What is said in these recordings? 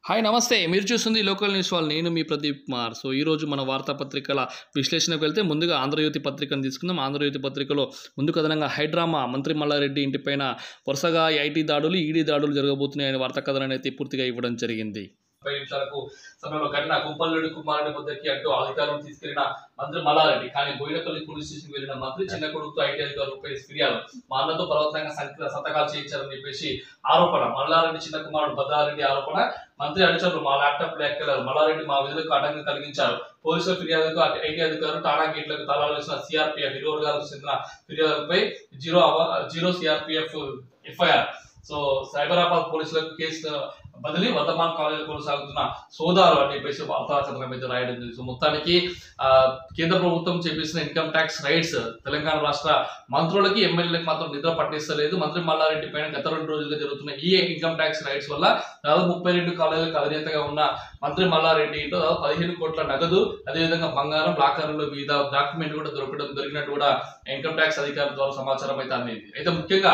Hi నమస్తే మీరు చూస్తుంది లోకల్ న్యూస్ వాళ్ళు నేను మీ ప్రదీప్ కుమార్ సో ఈరోజు మన వార్తాపత్రికల విశ్లేషణకు వెళ్తే ముందుగా ఆంధ్రజ్యోతి పత్రికను తీసుకుందాం ఆంధ్రజ్యోతి పత్రికలో ముందు కథనంగా హైడ్రామా మంత్రి మల్లారెడ్డి ఇంటిపైన వరుసగా ఐటీ దాడులు ఈడీ దాడులు జరగబోతున్నాయని వార్తా కథనాన్ని అయితే పూర్తిగా ఇవ్వడం జరిగింది ముప్పై నిమిషాలకు సమయంలో ఘటన కుంపల్లుడి కుమారుడి వద్దకి అంటూ అధికారులను తీసుకెళ్లిన మంత్రి మల్లారెడ్డి కానీ బోయినపల్లి పోలీస్ స్టేషన్ వెళ్లిన మంత్రి చిన్న కొడుకుతో ఐటీ అధికారులపై ఫిర్యాదు మా అన్నతో బలవంతంగా సంత- సంతకాలు చేయించారని చెప్పేసి ఆరోపణ మల్లారెడ్డి చిన్న కుమారుడు భద్రారెడ్డి ఆరోపణ మంత్రి అనుచరులు మా ల్యాప్టాప్ ఎక్కలేరు మల్లారెడ్డి మా విధులకు ఆటంకం కలిగించారు పోలీసుల ఫిర్యాదుకు అటు ఐటీ అధికారులు టాటా గేట్లకు తాళాలు వేసిన సిఆర్పిఎఫ్ ఇరువురు గారికి చెందిన ఫిర్యాదుపై జీరో అవ- zero CRPF FIR so Cyberabad పోలీసులకు కేసు బదిలీ వర్ధమాన్ కాలేజీలో కొనసాగుతున్న సోదాలు అని చెప్పేసి వార్తా కథనం అయితే రాయడం జరిగింది సో మొత్తానికి ఆ, కేంద్ర ప్రభుత్వం చేపేసిన ఇన్కమ్ ట్యాక్స్ రైట్స్ తెలంగాణ రాష్ట్ర మంత్రులకి ఎమ్మెల్యేలకు మాత్రం నిద్ర పట్టిస్తలేదు మంత్రి మల్లారెడ్డి పైన గత రెండు రోజులుగా జరుగుతున్న ఈ ఇన్కమ్ ట్యాక్స్ రైట్స్ వల్ల దాదాపు ముప్పై రెండు కాలేజీలకు అధినేతగా ఉన్న మంత్రి మల్లారెడ్డి ఇంట్లో దాదాపు పదిహేను కోట్ల నగదు అదేవిధంగా బంగారం లాకర్లో మీద డాక్యుమెంట్ కూడా దొరకడం దొరికినట్టు కూడా ఇన్కమ్ ట్యాక్స్ అధికారుల ద్వారా సమాచారం అయితే అందింది అయితే ముఖ్యంగా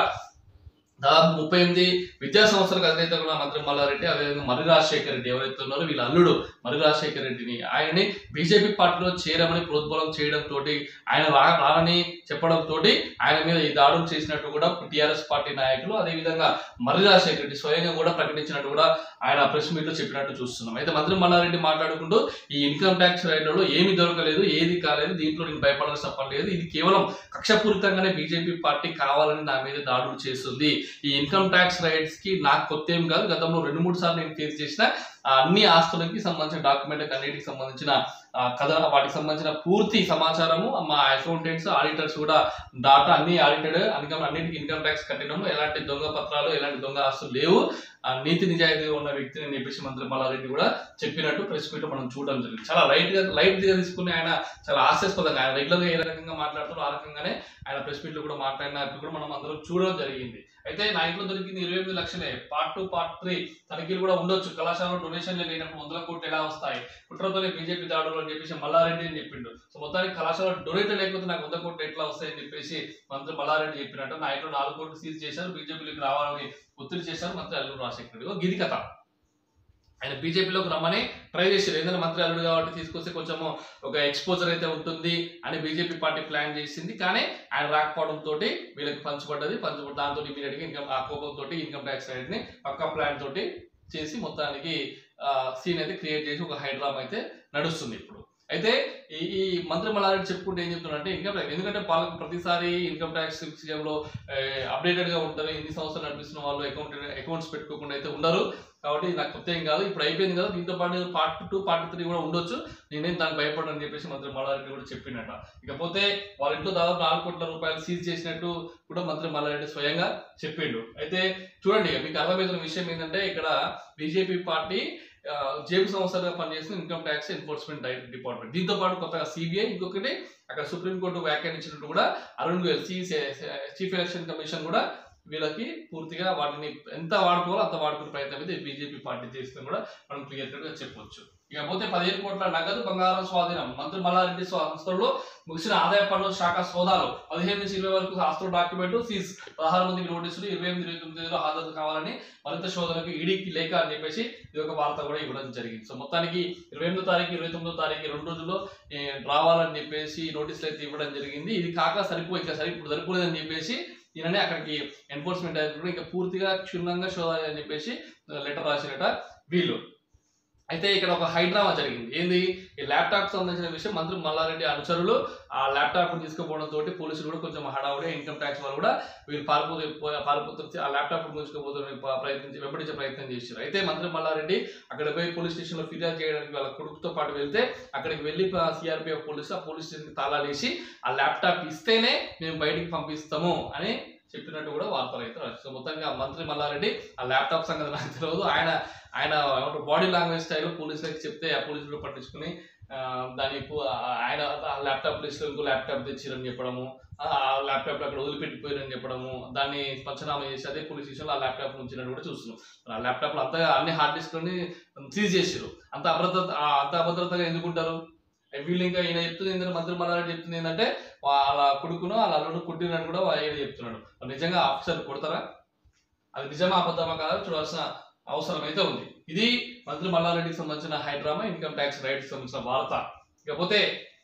దాదాపు ముప్పై ఎనిమిది విద్యా సంస్థలకు అధినేత కూడా మంత్రి మల్లారెడ్డి అదేవిధంగా మర్రి రాజశేఖర రెడ్డి ఎవరైతే ఉన్నారో వీళ్ళ అల్లుడు మర్రి రాజశేఖర రెడ్డిని ఆయన్ని బీజేపీ పార్టీలో చేరమని ప్రోద్బలం చేయడం తోటి ఆయన రా రానని చెప్పడం తోటి ఆయన మీద ఈ దాడులు చేసినట్టు కూడా టీఆర్ఎస్ పార్టీ నాయకులు అదేవిధంగా మర్రి రాజశేఖర రెడ్డి స్వయంగా కూడా ప్రకటించినట్టు కూడా ఆయన ప్రెస్ మీట్ లో చెప్పినట్టు చూస్తున్నాం అయితే మంత్రి మల్లారెడ్డి మాట్లాడుకుంటూ ఈ ఇన్కమ్ ట్యాక్స్ రైడ్లలో ఏమీ దొరకలేదు ఏది కాలేదు దీంట్లో నేను భయపడాల్సిన పని లేదు ఇది కేవలం కక్షపూరితంగానే బీజేపీ పార్టీ కావాలని నా మీద దాడులు చేస్తుంది ఈ ఇన్కమ్ ట్యాక్స్ రైట్స్ కి నాకు కొత్త ఏం కాదు గతంలో రెండు మూడు సార్లు నేను ఫేస్ చేసిన ఆ అన్ని ఆస్తులకి సంబంధించిన డాక్యుమెంట్ అన్నిటికి సంబంధించిన ఆ, కథ వాటికి సంబంధించిన పూర్తి సమాచారము మా అకౌంటెంట్స్ ఆడిటర్స్ కూడా డాటా అన్ని ఆడిటెడ్ ఇన్కమ్ అన్నిటికీ ఇన్కమ్ ట్యాక్స్ కట్టినాము ఎలాంటి దొంగ పత్రాలు ఎలాంటి దొంగ ఆస్తులు లేవు ఆ, నీతి నిజాయితీగా ఉన్న వ్యక్తిని అని చెప్పేసి మంత్రి మల్లారెడ్డి కూడా చెప్పినట్టు ప్రెస్ మీట్ మనం చూడడం జరిగింది చాలా లైట్ గా లైట్ గా తీసుకుని ఆయన చాలా హాస్యాస్పదంగా ఆయన రెగ్యులర్ గా ఏ రకంగా మాట్లాడుతారో ఆ రకంగానే ఆయన ప్రెస్ మీట్ లో కూడా మాట్లాడినట్టు కూడా మనం అందరం చూడడం జరిగింది అయితే నా ఇంట్లో దొరికింది ఇరవై ఎనిమిది లక్షలే పార్ట్ టూ పార్ట్ త్రీ తనిఖీలు కూడా ఉండొచ్చు కళాశాలలో డొనేషన్లు లేనప్పుడు వందల కోట్లు ఎలా వస్తాయి కుట్రతోనే బీజేపీ దాడులు అని చెప్పేసి మల్లారెడ్డి అని చెప్పిండు సో మొత్తానికి కళాశాల డొనేట్ లేకపోతే నాకు వంద కోట్లు ఎట్లా వస్తాయని చెప్పేసి మంత్రి మల్లారెడ్డి చెప్పినట్టు నా ఇంట్లో నాలుగు కోట్లు సీజ్ చేశారు బీజేపీలోకి రావాలని ఒత్తిడి చేశారు మంత్రి అల్లుడు రాజశేఖర రెడ్డి ఓ గిది కథ ఆయన బీజేపీలోకి రమ్మని ట్రై చేశారు ఏదైనా మంత్రి అల్లుడు కాబట్టి తీసుకొస్తే కొంచెము ఒక ఎక్స్పోజర్ అయితే ఉంటుంది అని బీజేపీ పార్టీ ప్లాన్ చేసింది కానీ ఆయన రాకపోవడం తోటి వీళ్ళకి పంచబడ్డది పంచబడి దాంతో ఇమీడియట్ గా ఇన్కమ్ ఆ కోపంతో ఇన్కమ్ ట్యాక్స్ రైట్ ని పక్క ప్లాన్ తోటి చేసి మొత్తానికి సీన్ అయితే క్రియేట్ చేసి ఒక హైడ్రామా అయితే నడుస్తుంది ఇప్పుడు అయితే ఈ ఈ మంత్రి మల్లారెడ్డి చెప్పుకుంటే ఏం చెప్తున్నారంటే ఇన్కమ్ ట్యాక్స్ ఎందుకంటే వాళ్ళకి ప్రతిసారి ఇన్కమ్ ట్యాక్స్ విషయంలో అప్డేటెడ్ గా ఉంటారు ఎన్ని సంవత్సరాలు నడిపిస్తున్న వాళ్ళు అకౌంట్ అకౌంట్స్ పెట్టుకోకుండా అయితే ఉండరు కాబట్టి ఇది నాకు కొత్త ఏం కాదు ఇప్పుడు అయిపోయింది కదా దీంతో పాటు పార్ట్ టూ పార్ట్ త్రీ కూడా ఉండొచ్చు నేనేం దానికి భయపడని చెప్పేసి మంత్రి మల్లారెడ్డి కూడా చెప్పినట్ట ఇకపోతే వాళ్ళ ఇంట్లో దాదాపు నాలుగు కోట్ల రూపాయలు సీజ్ చేసినట్టు కూడా మంత్రి మల్లారెడ్డి స్వయంగా చెప్పిండు అయితే చూడండి ఇక మీకు అర్థమవుతున్న విషయం ఏంటంటే ఇక్కడ బీజేపీ పార్టీ ఆ, జేబు సంస్థగా పనిచేస్తున్న ఇన్కమ్ ట్యాక్స్ ఎన్ఫోర్స్మెంట్ డిపార్ట్మెంట్ దీంతో పాటు కొత్తగా సిబిఐ ఇంకొకటి అక్కడ సుప్రీంకోర్టు వ్యాఖ్యానించినట్టు కూడా Arun Goyal chief election commission కూడా వీళ్ళకి పూర్తిగా వాటిని ఎంత వాడుకోవాలో అంత వాడుకునే ప్రయత్నం అయితే బీజేపీ పార్టీ చేస్తుందని కూడా మనం క్లియర్ కట్ గా చెప్పొచ్చు ఇకపోతే పదిహేను కోట్ల నగదు బంగారం స్వాధీనం మంత్రి మల్లారెడ్డి సంస్థల్లో ముగిసిన ఆదాయ పన్ను శాఖ సోదాలు పదిహేను నుంచి ఇరవై వరకు ఆస్తుల డాక్యుమెంట్ సీజ్ పదహారు మందికి నోటీసులు ఇరవై ఎనిమిది ఇరవై తొమ్మిదిలో హాజరు కావాలని మరింత శోధనకు ఈడీకి లేఖ అని చెప్పేసి ఇది ఒక వార్త కూడా ఇవ్వడం జరిగింది సో మొత్తానికి ఇరవై ఎనిమిదో తారీఖు ఇరవై తొమ్మిదో తారీఖు రెండు రోజుల్లో ఏ, రావాలని చెప్పేసి నోటీసులు అయితే ఇవ్వడం జరిగింది ఇది కాక సరిపో ఇంకా సరి ఇప్పుడు సరిపోలేదని చెప్పేసి ఈయననే అక్కడికి ఎన్ఫోర్స్మెంట్ డైరెక్టర్ ఇంకా పూర్తిగా క్షుణ్ణంగా శోధాలి అని చెప్పేసి లెటర్ రాసినట వీళ్ళు అయితే ఇక్కడ ఒక హైడ్రామా జరిగింది ఏంది ఈ ల్యాప్టాప్ సంబంధించిన విషయం మంత్రి మల్లారెడ్డి అనుచరులు ఆ ల్యాప్టాప్ తీసుకుపోవడం తోటి పోలీసులు కూడా కొంచెం హడావుడి ఇన్కమ్ ట్యాక్స్ వాళ్ళు కూడా వీళ్ళు పారిపోతే పారిపోతే ఆ ల్యాప్టాప్ గుంజుకోబోతున్న ప్రయత్నించి వెంబడించే ప్రయత్నం చేశారు అయితే మంత్రి మల్లారెడ్డి అక్కడ పోయి పోలీస్ స్టేషన్ లో ఫిర్యాదు చేయడానికి వాళ్ళ కొడుకుతో పాటు వెళ్తే అక్కడికి వెళ్ళి సిఆర్పిఎఫ్ పోలీసు ఆ పోలీస్ స్టేషన్ తాళాలు వేసి ఆ ల్యాప్టాప్ ఇస్తేనే మేము బయటికి పంపిస్తాము అని చెప్పినట్టు కూడా వార్తలు అయితే రాశారు. సో మొత్తంగా మంత్రి మల్లారెడ్డి ఆ ల్యాప్టాప్ సంగతి నాకు తెలియదు ఆయన ఆయన బాడీ లాంగ్వేజ్ స్టైల్ పోలీసులకి చెప్తే ఆ పోలీసులు పట్టించుకుని ఆ, దాని పు- ఆ, ఆయన ఆ ల్యాప్టాప్ ప్లేస్లో ఇంకో ల్యాప్టాప్ తెచ్చిరని చెప్పడము ఆ ల్యాప్టాప్ అక్కడ వదిలిపెట్టిపోయారని చెప్పడము దాన్ని పంచనామా చేసి అదే పోలీస్ స్టేషన్లో ఆ ల్యాప్టాప్ ఉంచినట్టు కూడా చూస్తున్నాం మరి ఆ ల్యాప్టాప్లో అంతగా అన్ని హార్డ్ డిస్క్లని సీజ్ చేసారు అంత అభద్రత ఆ, అంత అభద్రతగా ఎందుకుంటారు వీళ్ళు ఇంకా ఈయన చెప్తుంది ఏంటంటే మంత్రి మల్లారెడ్డి చెప్తుంది ఏంటంటే వాళ్ళ కొడుకును వాళ్ళ అల్లుడు కుట్టినట్టు కూడా ఈయన చెప్తున్నాడు మరి నిజంగా ఆఫీసర్ కొడతారా అది నిజమా అబద్ధమా కాదా చూడాల్సిన అవసరం అయితే ఉంది ఇది మంత్రి మల్లారెడ్డికి సంబంధించిన హైడ్రామా ఇన్కమ్ ట్యాక్స్ రైట్కి సంబంధించిన వార్త ఇకపోతే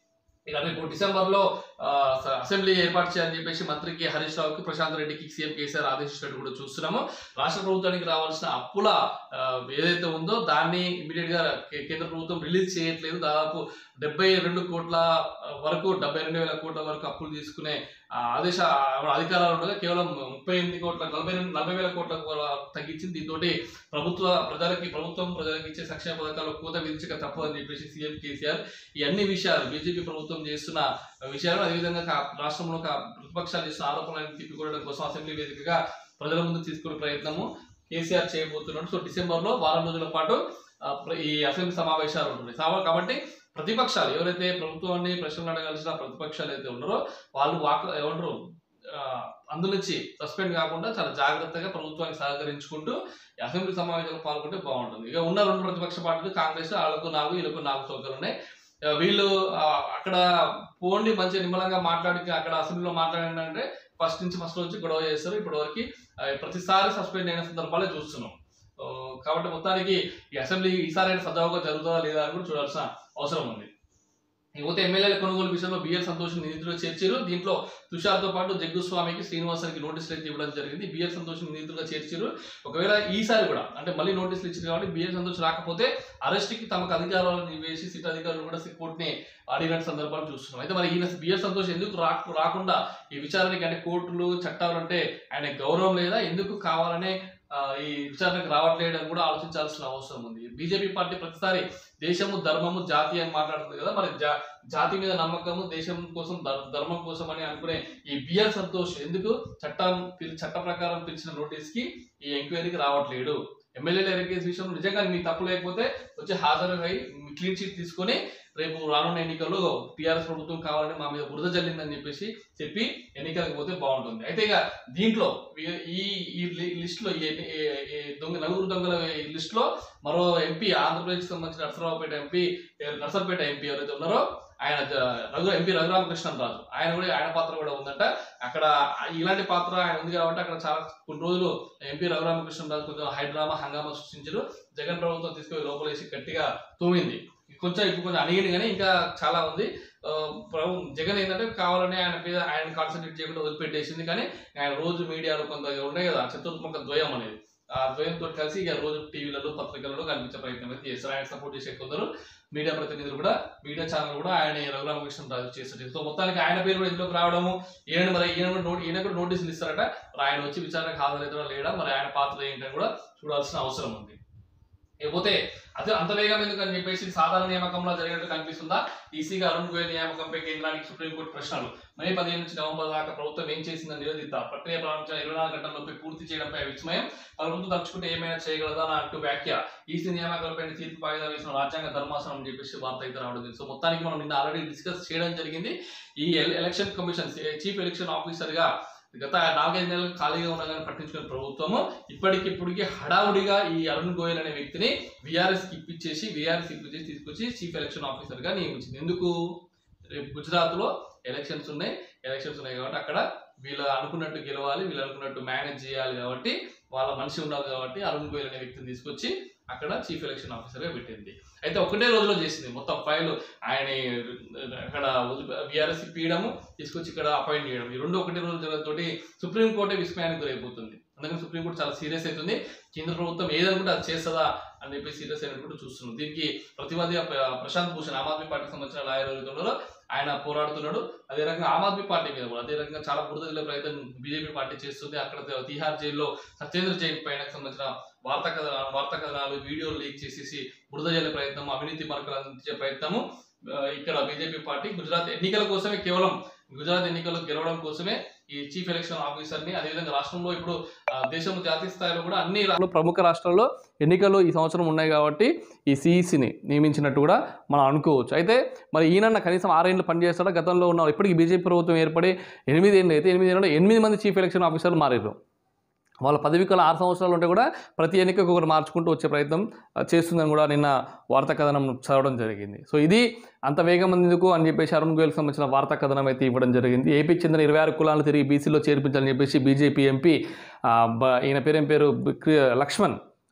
ఇక రేపు డిసెంబర్లో ఆ, స- అసెంబ్లీ ఏర్పాటు చేయాలని చెప్పేసి మంత్రికి హరీష్ రావుకి ప్రశాంత్ రెడ్డికి సీఎం కేసీఆర్ ఆదేశించినట్టు కూడా చూస్తున్నాము రాష్ట్ర ప్రభుత్వానికి రావాల్సిన అప్పుల ఆ, ఏదైతే ఉందో దాన్ని ఇమీడియట్ గా కే- కేంద్ర ప్రభుత్వం రిలీజ్ చేయట్లేదు దాదాపు డెబ్బై రెండు కోట్ల వరకు డెబ్బై రెండు వేల కోట్ల వరకు అప్పులు తీసుకునే ఆ, ఆదేశ ఆ, అధికారాలు ఉండగా కేవలం ముప్పై ఎనిమిది కోట్ల నలభై రెండు నలభై వేల కోట్ల తగ్గించింది దీంతో ప్రభుత్వ ప్రజలకి ప్రభుత్వం ప్రజలకు ఇచ్చే సంక్షేమ పథకాలు కోత విధించక తప్పదని చెప్పేసి సీఎం కేసీఆర్ ఈ అన్ని విషయాలు బీజేపీ ప్రభుత్వం చేస్తున్న విషయాలు అదేవిధంగా కా- రాష్ట్రంలో కా- ప్రతిపక్షాలు చేస్తున్న ఆరోపణలను తిప్పికొట్టడం కోసం అసెంబ్లీ వేదికగా ప్రజల ముందు తీసుకునే ప్రయత్నము కేసీఆర్ చేయబోతున్నాడు సో డిసెంబర్లో వారం రోజుల పాటు ఆ, ప్ర- ఈ అసెంబ్లీ సమావేశాలు ఉంటుంది సమ- కాబట్టి ప్రతిపక్షాలు ఎవరైతే ప్రభుత్వాన్ని ప్రశ్నలు అడగాల్సిన ప్రతిపక్షాలు అయితే ఉన్నారో వాళ్ళు వాక్ ఏమంటారు ఆ, అందు నుంచి సస్పెండ్ కాకుండా చాలా జాగ్రత్తగా ప్రభుత్వానికి సహకరించుకుంటూ ఈ అసెంబ్లీ సమావేశాలకు పాల్గొంటే బాగుంటుంది ఇక ఉన్న రెండు ప్రతిపక్ష పార్టీలు కాంగ్రెస్ వాళ్ళకు నాలుగు వీళ్ళకు నాలుగు సౌకర్యాలు ఉన్నాయి ఆ, వీళ్ళు ఆ, అక్కడ పోండి మంచిగా నిమ్మలంగా మాట్లాడి అక్కడ అసెంబ్లీలో మాట్లాడంటే ఫస్ట్ నుంచి ఫస్ట్ నుంచి గొడవ చేస్తారు ఇప్పటి వరకు ప్రతిసారి సస్పెండ్ అయిన సందర్భాలే చూస్తున్నాం ఆ, కాబట్టి మొత్తానికి ఈ అసెంబ్లీ ఈసారి అయినా సజావుగా జరుగుతుందా లేదా అని కూడా చూడాల్సిన అవసరం ఉంది ఇకపోతే ఎమ్మెల్యేల కొనుగోలు విషయంలో బిఎల్ సంతోష్ నిందితులు చేర్చారు దీంట్లో తుషార్తో పాటు జగ్గుస్వామికి శ్రీనివాసానికి నోటీసులు అయితే ఇవ్వడం జరిగింది బిఎల్ సంతోష్ నిందితులుగా చేర్చారు ఒకవేళ ఈసారి కూడా అంటే మళ్ళీ నోటీసులు ఇచ్చారు కాబట్టి బిఎల్ సంతోష్ రాకపోతే అరెస్ట్కి తమకు అధికారాలను వేసి సిట్ అధికారులు కూడా కోర్టుని అడిగిన సందర్భాలు చూస్తున్నాం అయితే మరి ఈయన బిఎల్ సంతోష్ ఎందుకు రా రాకుండా ఈ విచారణకి అంటే కోర్టులు చట్టాలు అంటే ఆయన గౌరవం లేదా ఎందుకు కావాలనే ఆ, ఈ విచారణకు రావట్లేదు అని కూడా ఆలోచించాల్సిన అవసరం ఉంది బీజేపీ పార్టీ ప్రతిసారి దేశము ధర్మము జాతి అని మాట్లాడుతుంది కదా మరి జా జాతి మీద నమ్మకము దేశం కోసం ధర్- ధర్మం కోసం అని అనుకునే ఈ బిఎల్ సంతోష్ ఎందుకు చట్టం పిల్- చట్ట ప్రకారం పిలిచిన నోటీస్ కి ఈ ఎంక్వైరీకి రావట్లేడు ఎమ్మెల్యేల ఎన్నికేస్ విషయంలో నిజంగా మీ తప్పు లేకపోతే వచ్చి హాజరు అయి క్లీన్ చీట్ తీసుకొని రేపు రానున్న ఎన్నికల్లో టీఆర్ఎస్ ప్రభుత్వం కావాలని మా మీద బురద జల్లిందని చెప్పేసి చెప్పి ఎన్నికలకు పోతే బాగుంటుంది అయితే ఇక దీంట్లో ఈ- ఈ ఈ లిస్ట్ లో ఈ ఎన్ని- ఈ- ఈ దొంగ నలుగురు దొంగల లిస్ట్ లో మరో ఎంపీ ఆంధ్రప్రదేశ్ సంబంధించిన నరసరావుపేట ఎంపీ నర్సంపేట ఎంపీ ఎవరైతే ఉన్నారో ఆయన జ- రఘు ఎంపీ రఘురామకృష్ణరాజు ఆయన కూడా ఆయన పాత్ర కూడా ఉందంట అక్కడ ఇలాంటి పాత్ర ఆయన ఉంది కాబట్టి అక్కడ చాలా కొన్ని రోజులు ఎంపీ రఘురామకృష్ణరాజు కొంచెం హైడ్రామా హంగామా సృష్టించారు జగన్ ప్రభుత్వం తీసుకొని లోపలేసి గట్టిగా తూమింది కొంచెం ఇప్పుడు కొంచెం అడిగింది కానీ ఇంకా చాలా ఉంది ఆ, ప్రభు జగన్ ఏంటంటే కావాలని ఆయన మీద ఆయన కాన్సన్ట్రేట్ చేయకుండా వదిలిపెట్టేసింది కానీ ఆయన రోజు మీడియాలో కొంత ఉన్నాయి కదా చతుర్ముఖ ద్వయం అనేది ఆ ద్వయంతో కలిసి ఇక రోజు టీవీలలో పత్రికలలో కనిపించే ప్రయత్నం అయితే చేస్తారు ఆయన సపోర్ట్ చేసే కొందరు మీడియా ప్రతినిధులు కూడా మీడియా ఛానల్ కూడా ఆయన రఘురామకృష్ణ రాజు చేస్తారు సో మొత్తానికి ఆయన పేరు కూడా ఇందులోకి రావడము ఈయన మరి ఈయన కూడా నోటి ఈయన కూడా నోటీసులు ఇస్తారట మరి ఆయన వచ్చి విచారణకు హాజరవుతాడా లేడా మరి ఆయన పాత్ర ఏంటని కూడా చూడాల్సిన అవసరం ఉంది ఇకపోతే అదే అంత వేగం ఎందుకు అని చెప్పేసి సాధారణ నియామకంలో జరిగినట్టు కనిపిస్తుందా ఈసీగా అరుణ్ గోయల్ నియామకంపై కేంద్రానికి సుప్రీంకోర్టు ప్రశ్నలు మే పదిహేను నుంచి నవంబర్ దాకా ప్రభుత్వం ఏం చేసిందని నివేదిత ప్రక్రియ ప్రారంభించిన ఇరవై నాలుగు గంటల్లోపై పూర్తి చేయడంపై విస్మయం ప్రభుత్వం తలుచుకుంటే ఏమైనా చేయగలదా అని అంటూ వ్యాఖ్య ఈసీ నియామకాలపై తీర్పు వాయిదా వేసిన రాజ్యాంగ ధర్మాసనం అని చెప్పేసి వార్త అయితే రావడం జరిగింది. సో మొత్తానికి మనం నిన్న ఆల్రెడీ డిస్కస్ చేయడం జరిగింది ఈ ఎల్- election commission chief election officer గా గత నాలుగైదు నెలలు ఖాళీగా ఉన్నా కానీ పట్టించుకునే ప్రభుత్వము ఇప్పటికిప్పటికి హడావుడిగా ఈ అరుణ్ గోయల్ అనే వ్యక్తిని విఆర్ఎస్ కి ఇప్పించేసి విఆర్ఎస్ ఇప్పించేసి తీసుకొచ్చి చీఫ్ ఎలక్షన్ ఆఫీసర్ గా నియమించింది ఎందుకు రేపు గుజరాత్ లో ఎలక్షన్స్ ఉన్నాయి ఎలక్షన్స్ ఉన్నాయి కాబట్టి అక్కడ వీళ్ళు అనుకున్నట్టు గెలవాలి వీళ్ళు అనుకున్నట్టు మేనేజ్ చేయాలి కాబట్టి వాళ్ళ మనిషి ఉండాలి కాబట్టి అరుణ్ గోయల్ అనే వ్యక్తిని తీసుకొచ్చి అక్కడ చీఫ్ ఎలక్షన్ ఆఫీసర్ గా పెట్టింది అయితే ఒకటే రోజులో చేసింది మొత్తం ఫైల్ ఆయన అక్కడ విఆర్ఎస్ పీయడము తీసుకొచ్చి ఇక్కడ అపాయింట్ చేయడం ఈ రెండు ఒకటే రోజు జరగడంతోటి సుప్రీంకోర్టే విస్మయానికి గురైపోతుంది అందుకని సుప్రీంకోర్టు చాలా సీరియస్ అవుతుంది కేంద్ర ప్రభుత్వం ఏదనుకుంటే అది చేస్తుందా అని చెప్పి సీరియస్ అయినట్టు చూస్తున్నాం దీనికి ప్రతివాది ప్ర- ప్రశాంత్ భూషణ్ ఆమ్ ఆద్మీ పార్టీకి సంబంధించిన లాయర్ ఎవరైతే ఉన్నారో ఆయన పోరాడుతున్నాడు అదే రకంగా ఆమ్ ఆద్మీ పార్టీ మీద కూడా అదే రకంగా చాలా బురద జల్లే ప్రయత్నం బీజేపీ పార్టీ చేస్తుంది అక్కడ తిహార్ జైల్లో సత్యేంద్ర జైన్ పైన సంబంధించిన వార్తా కథనాలు వార్తా కథనాలు వీడియోలు లీక్ చేసేసి బురద జల్లే ప్రయత్నం అవినీతి మరకలు అందించే ప్రయత్నము ఆ, ఇక్కడ బీజేపీ పార్టీ గుజరాత్ ఎన్నికల కోసమే కేవలం గుజరాత్ ఎన్నికల్లో గెలవడం కోసమే ఈ చీఫ్ ఎలక్షన్ ఆఫీసర్ ని అదేవిధంగా రాష్ట్రంలో ఇప్పుడు ఆ, దేశం జాతీయ స్థాయిలో కూడా అన్ని రా- ప్రముఖ రాష్ట్రాల్లో ఎన్నికలు ఈ సంవత్సరం ఉన్నాయి కాబట్టి ఈ సిఈసిని నియమించినట్టు కూడా మనం అనుకోవచ్చు అయితే మరి ఈయన కనీసం ఆరేళ్ళు పనిచేస్తాడా గతంలో ఉన్న ఇప్పటికీ బీజేపీ ప్రభుత్వం ఏర్పడి ఎనిమిది ఏళ్ళు అయితే ఎనిమిది ఏళ్ళలో ఎనిమిది మంది చీఫ్ ఎలక్షన్ ఆఫీసర్లు మారారు వాళ్ళ పదవి కాలం ఆరు సంవత్సరాలు ఉంటే కూడా ప్రతి ఎన్నికకు ఒకరు మార్చుకుంటూ వచ్చే ప్రయత్నం ఆ, చేస్తుందని కూడా నిన్న వార్తా కథనం చదవడం జరిగింది సో ఇది అంత వేగం ఎందుకు అని చెప్పేసి అరుణ్ గోయల్కి సంబంధించిన వార్తా కథనం అయితే ఇవ్వడం జరిగింది ఏపీకి చెందిన ఇరవై ఆరు కులాలను తిరిగి బీసీలో చేర్పించాలని చెప్పేసి బీజేపీ ఎంపీ ఆ, బ- ఈయన పేరేం పేరు బి- క్రి- లక్ష్మణ్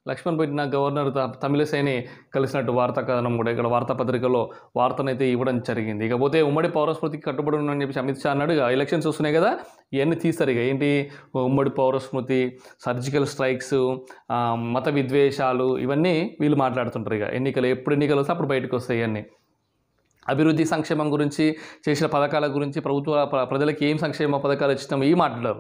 లక్ష్మణ్ పెట్టిన గవర్నర్ త- తమిళసైని కలిసినట్టు వార్తా కథనం కూడా ఇక్కడ వార్తాపత్రికలో వార్తనైతే ఇవ్వడం జరిగింది ఇకపోతే ఉమ్మడి పౌరస్మృతికి కట్టుబడి ఉన్నామని చెప్పి అమిత్ షా అన్నాడు ఇక ఎలక్షన్స్ వస్తున్నాయి కదా ఇవన్నీ తీస్తారు ఇక ఏంటి ఉమ్మడి పౌరస్మృతి సర్జికల్ స్ట్రైక్స్ ఆ, మత విద్వేషాలు ఇవన్నీ వీళ్ళు మాట్లాడుతుంటారు ఇక ఎన్నికలు ఎప్పుడు ఎన్నికలు వస్తే అప్పుడు బయటకు వస్తాయి ఇవన్నీ అభివృద్ధి సంక్షేమం గురించి చేసిన పథకాల గురించి ప్రభుత్వ ప్ర- ప్రజలకు ఏం సంక్షేమ పథకాలు ఇచ్చినాం ఇవి మాట్లాడారు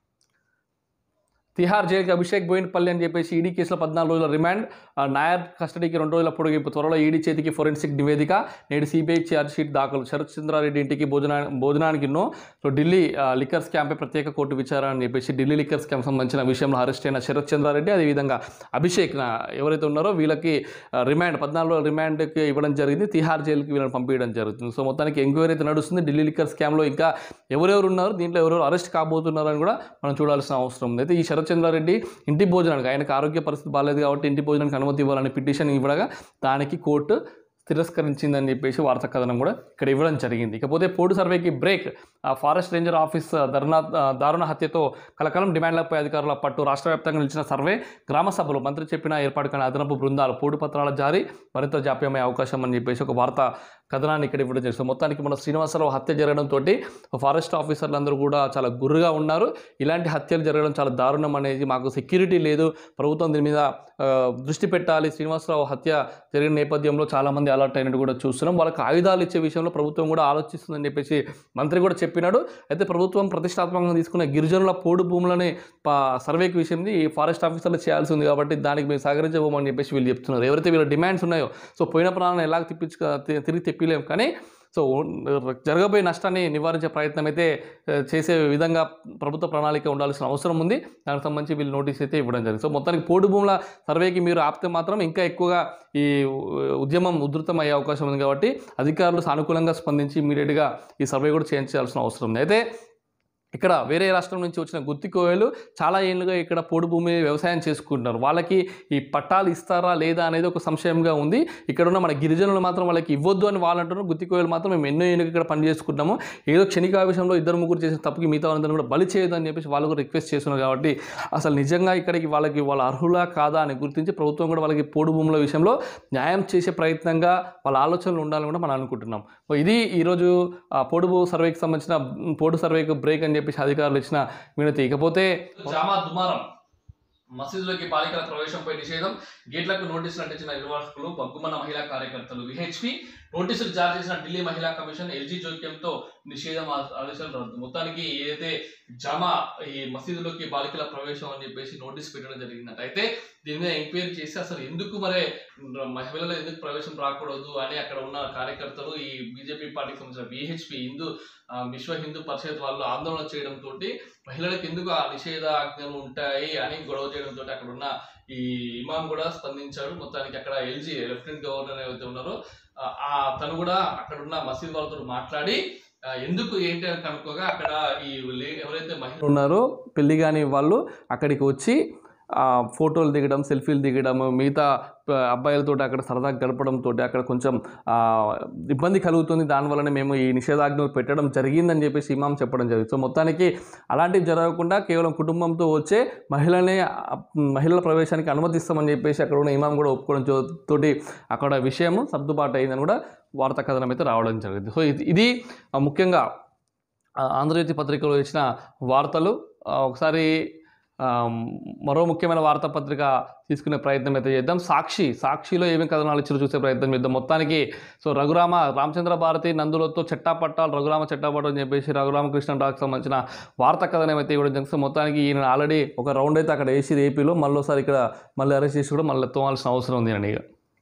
తిహార్ జైలుకి అభిషేక్ బోయినపల్లి అని చెప్పేసి ఈడీ కేసులో పద్నాలుగు రోజుల రిమాండ్ ఆ, నాయర్ కస్టడీకి రెండు రోజుల పొడిగింపు త్వరలో ఈడీ చేతికి ఫోరెన్సిక్ నివేదిక నేడు సిబిఐ ఛార్జ్ షీట్ దాఖలు శరత్ చంద్రారెడ్డి ఇంటికి భోజనా భోజనానికి నో సో ఢిల్లీ ఆ, లిక్కర్ స్కామ్పై ప్రత్యేక కోర్టు విచారణ అని చెప్పేసి ఢిల్లీ లిక్కర్ స్కామ్ సంబంధించిన విషయంలో అరెస్ట్ అయిన శరత్ చంద్రారెడ్డి అదేవిధంగా అభిషేక్ నా- ఎవరైతే ఉన్నారో వీళ్ళకి ఆ, రిమాండ్ పద్నాలుగు రోజుల రిమాండ్కి ఇవ్వడం జరిగింది తిహార్ జైలుకి వీళ్ళని పంపించడం జరుగుతుంది సో మొత్తానికి ఎంక్వైరీ అయితే నడుస్తుంది ఢిల్లీ లిక్కర్ స్కామ్లో ఇంకా ఎవరెవరు ఉన్నారు దీంట్లో ఎవరెవరు అరెస్ట్ కాబోతున్నారు అని కూడా మనం చూడాల్సిన అవసరం ఉంది అయితే ఈ శరత్ చంద్రారెడ్డి ఇంటి భోజనానికి ఆయనకు ఆరోగ్య పరిస్థితి బాగాలేదు కాబట్టి ఇంటి భోజనానికి అనుమతి ఇవ్వాలని పిటిషన్ ఇవ్వడగా దానికి కోర్టు తిరస్కరించిందని చెప్పేసి వార్తా కథనం కూడా ఇక్కడ ఇవ్వడం జరిగింది ఇకపోతే పోడు సర్వేకి బ్రేక్ ఆ ఫారెస్ట్ రేంజర్ ఆఫీస్ ధర్నా ఆ, దారుణ హత్యతో కలకలం డిమాండ్లపై అధికారుల పట్టు రాష్ట్ర వ్యాప్తంగా నిలిచిన సర్వే గ్రామ సభలు మంత్రి చెప్పిన ఏర్పాటు కానీ అదనపు బృందాలు పోడు పత్రాల జారీ మరింత జాప్యమయ్యే అవకాశం అని చెప్పేసి ఒక వార్త కథనాన్ని ఇక్కడ ఇవ్వడం చేస్తుంది మొత్తానికి మన శ్రీనివాసరావు హత్య జరగడంతో ఫారెస్ట్ ఆఫీసర్లు అందరూ కూడా చాలా గుర్రుగా ఉన్నారు ఇలాంటి హత్యలు జరగడం చాలా దారుణం అనేది మాకు సెక్యూరిటీ లేదు ప్రభుత్వం దీని మీద ఆ, దృష్టి పెట్టాలి శ్రీనివాసరావు హత్య జరిగిన నేపథ్యంలో చాలామంది అలర్ట్ అయినట్టు కూడా చూస్తున్నాం వాళ్ళకి ఆయుధాలు ఇచ్చే విషయంలో ప్రభుత్వం కూడా ఆలోచిస్తుందని చెప్పేసి మంత్రి కూడా చెప్పినాడు అయితే ప్రభుత్వం ప్రతిష్టాత్మకంగా తీసుకున్న గిరిజనుల పోడు భూములని పా- సర్వేకి విషయంది ఈ ఫారెస్ట్ ఆఫీసర్లు చేయాల్సి ఉంది కాబట్టి దానికి మేము సహకరించబోమని చెప్పేసి వీళ్ళు చెప్తున్నారు ఎవరైతే వీళ్ళ డిమాండ్స్ ఉన్నాయో సో పోయిన ప్రాణాలను ఎలా తిప్పించు తి- తిరిగి తెప్పిలేం కానీ సో జరగబోయే నష్టాన్ని నివారించే ప్రయత్నం అయితే ఆ, చేసే విధంగా ప్రభుత్వ ప్రణాళిక ఉండాల్సిన అవసరం ఉంది దానికి సంబంధించి వీళ్ళు నోటీస్ అయితే ఇవ్వడం జరిగింది సో మొత్తానికి పోడు భూముల సర్వేకి మీరు ఆపితే మాత్రం ఇంకా ఎక్కువగా ఈ ఉద్యమం ఉధృతం అయ్యే అవకాశం ఉంది కాబట్టి అధికారులు సానుకూలంగా స్పందించి ఇమీడియట్గా ఈ సర్వే కూడా చేయించాల్సిన అవసరం ఉంది అయితే ఇక్కడ వేరే రాష్ట్రం నుంచి వచ్చిన గుత్తి కోయలు చాలా ఏళ్ళుగా ఇక్కడ పోడు భూమి వ్యవసాయం చేసుకుంటున్నారు వాళ్ళకి ఈ పట్టాలు ఇస్తారా లేదా అనేది ఒక సంశయంగా ఉంది ఇక్కడ ఉన్న మన గిరిజనులు మాత్రం వాళ్ళకి ఇవ్వద్దు అని వాళ్ళు అంటున్నారు గుత్తి కోయలు మాత్రం మేము ఎన్నో ఏళ్ళుగా ఇక్కడ పని చేసుకుంటాము ఏదో క్షణికావేశంలో ఇద్దరు ముగ్గురు చేసిన తప్పుకి మిగతా వాళ్ళందరూ కూడా బలి చేయదు అని చెప్పేసి వాళ్ళు కూడా రిక్వెస్ట్ చేస్తున్నారు కాబట్టి అసలు నిజంగా ఇక్కడికి వాళ్ళకి వాళ్ళ అర్హులా కాదా అని గుర్తించి ప్రభుత్వం కూడా వాళ్ళకి పోడు భూముల విషయంలో న్యాయం చేసే ప్రయత్నంగా వాళ్ళ ఆలోచనలు ఉండాలని కూడా మనం అనుకుంటున్నాం సో ఇది ఈరోజు ఆ పోడు భూ సర్వేకి సంబంధించిన మ్, పోడు సర్వేకి బ్రేక్ అని చెప్పేసి అధికారులు ఇచ్చిన వినతి ఇకపోతే జామా దుమారం మసీదులోకి బాలికల ప్రవేశంపై నిషేధం గేట్లకు నోటీసులు అంటించిన నిర్వాహకులు బగ్గుమన్న మహిళా కార్యకర్తలు విహెచ్పి నోటీసులు జారీ చేసిన ఢిల్లీ మహిళా కమిషన్ ఎల్జీ జోక్యంతో నిషేధం ఆ- ఆదేశాలు రద్దు మొత్తానికి ఏదైతే జామా ఈ మసీదులోకి బాలికల ప్రవేశం అని చెప్పేసి నోటీస్ పెట్టడం జరిగిందంట అయితే దీని మీద ఎంక్వైరీ చేసి అసలు ఎందుకు మరి మహిళలు ఎందుకు ప్రవేశం రాకూడదు అని అక్కడ ఉన్న కార్యకర్తలు ఈ బీజేపీ పార్టీకి సంబంధించిన విహెచ్పి హిందూ ఆ, విశ్వ హిందూ పరిషత్ వాళ్ళు ఆందోళన చేయడం తోటి మహిళలకు ఎందుకు ఆ నిషేధాజ్ఞలు ఉంటాయి అని గొడవ చేయడం తోటి అక్కడ ఉన్న ఈ ఇమాం కూడా స్పందించాడు మొత్తానికి అక్కడ ఎల్జీ లెఫ్టినెంట్ గవర్నర్ ఏవైతే ఉన్నారో ఆ, ఆ తను కూడా అక్కడ ఉన్న మసీద్ వాళ్ళతో మాట్లాడి ఆ, ఎందుకు ఏంటి అని కనుక్కోగా అక్కడ ఈ లే- ఎవరైతే మహిళలు ఉన్నారో పెళ్లి కాని వాళ్ళు అక్కడికి వచ్చి ఆ, ఫోటోలు దిగడం సెల్ఫీలు దిగడం మిగతా ఆ, అబ్బాయిలతో అక్కడ సరదాగా గడపడంతో అక్కడ కొంచెం ఆ, ఇబ్బంది కలుగుతుంది దానివల్లనే మేము ఈ నిషేధాజ్ఞలు పెట్టడం జరిగిందని చెప్పేసి ఇమాం చెప్పడం జరిగింది సో మొత్తానికి అలాంటివి జరగకుండా కేవలం కుటుంబంతో వచ్చే మహిళనే ఆ, మహిళల ప్రవేశానికి అనుమతిస్తామని చెప్పేసి అక్కడ ఉన్న ఇమాం కూడా ఒప్పుకోవడం తో- తోటి అక్కడ విషయం సర్దుబాటు అయిందని కూడా వార్తా కథనం అయితే రావడం జరిగింది సో ఇది ఇది ఆ, ముఖ్యంగా ఆ, ఆంధ్రజ్యోతి పత్రికలో ఇచ్చిన వార్తలు ఆ, ఒకసారి ఆ, మరో ముఖ్యమైన వార్తాపత్రిక తీసుకునే ప్రయత్నం అయితే చేద్దాం సాక్షి సాక్షిలో ఏమేమి కథనాలు ఇచ్చారో చూసే ప్రయత్నం చేద్దాం మొత్తానికి సో రఘురామ రామచంద్ర భారతి నందులతో చెట్టాపట్టాలు రఘురామ చెట్టాపట్టాలు అని చెప్పేసి రఘురామకృష్ణ డాక్కి సంబంధించిన వార్తా కథనం అయితే ఇవ్వడం జరిగింది సో మొత్తానికి ఈయన ఆల్రెడీ ఒక రౌండ్ అయితే అక్కడ వేసి ఏపీలో మళ్ళీ ఒకసారి ఇక్కడ మళ్ళీ అరెస్ట్ చేసి కూడా మళ్ళీ తోమాల్సిన అవసరం ఉంది అండి ఇక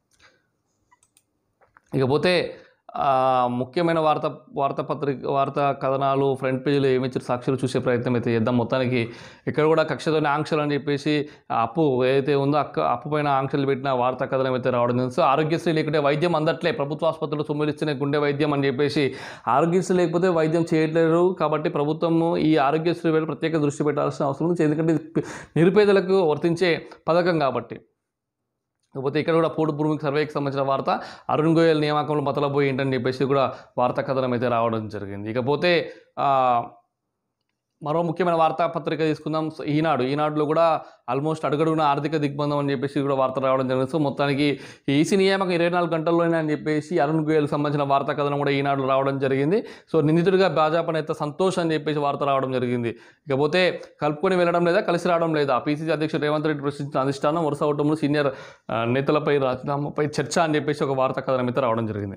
ఇకపోతే ఆ, ముఖ్యమైన వార్త వార్తాపత్రిక వార్తా కథనాలు ఫ్రంట్ పేజీలో ఏమి ఇచ్చారు సాక్షులు చూసే ప్రయత్నం అయితే చేద్దాం మొత్తానికి ఇక్కడ కూడా కక్షతోనే ఆంక్షలు అని చెప్పేసి ఆ అప్పు ఏదైతే ఉందో అక్క అప్పు పైన ఆంక్షలు పెట్టిన వార్తా కథనం అయితే రావడం జరిగింది సో ఆరోగ్యశ్రీ లేకుంటే వైద్యం అందట్లే ప్రభుత్వ ఆసుపత్రులు సొమ్మిలిస్తేనే గుండె వైద్యం అని చెప్పేసి ఆరోగ్యశ్రీ లేకపోతే వైద్యం చేయట్లేరు కాబట్టి ప్రభుత్వము ఈ ఆరోగ్యశ్రీ మీద ప్రత్యేక దృష్టి పెట్టాల్సిన అవసరం ఉంది ఎందుకంటే ఇది నిరుపేదలకు వర్తించే పథకం కాబట్టి కాకపోతే ఇక్కడ కూడా పోడు భూమికి సర్వేకి సంబంధించిన వార్త అరుణ్ గోయల్ నియామకంలో మతలబోయి ఏంటని చెప్పేసి కూడా వార్తా కథనం అయితే రావడం జరిగింది ఇకపోతే ఆ, మరో ముఖ్యమైన వార్తాపత్రిక తీసుకుందాం సో ఈనాడు ఈనాడులో కూడా ఆల్మోస్ట్ అడుగడుగున ఆర్థిక దిగ్బంధం అని చెప్పేసి కూడా వార్త రావడం జరిగింది సో మొత్తానికి ఈసీ నియామకం ఇరవై నాలుగు గంటల్లోనే అని చెప్పేసి అరుణ్ గోయల్ సంబంధించిన వార్తా కథనం కూడా ఈనాడు రావడం జరిగింది సో నిందితుడిగా భాజపా నేత సంతోష్ అని చెప్పేసి వార్త రావడం జరిగింది ఇకపోతే కలుపుకొని వెళ్ళడం లేదా కలిసి రావడం లేదా పీసీసీ అధ్యక్షుడు రేవంత్ రెడ్డి ప్రశ్నించిన అధిష్టానం వరుస అవటంలో సీనియర్ ఆ, నేతలపై రాజీనామాపై చర్చ అని చెప్పేసి ఒక వార్తా కథనం అయితే రావడం జరిగింది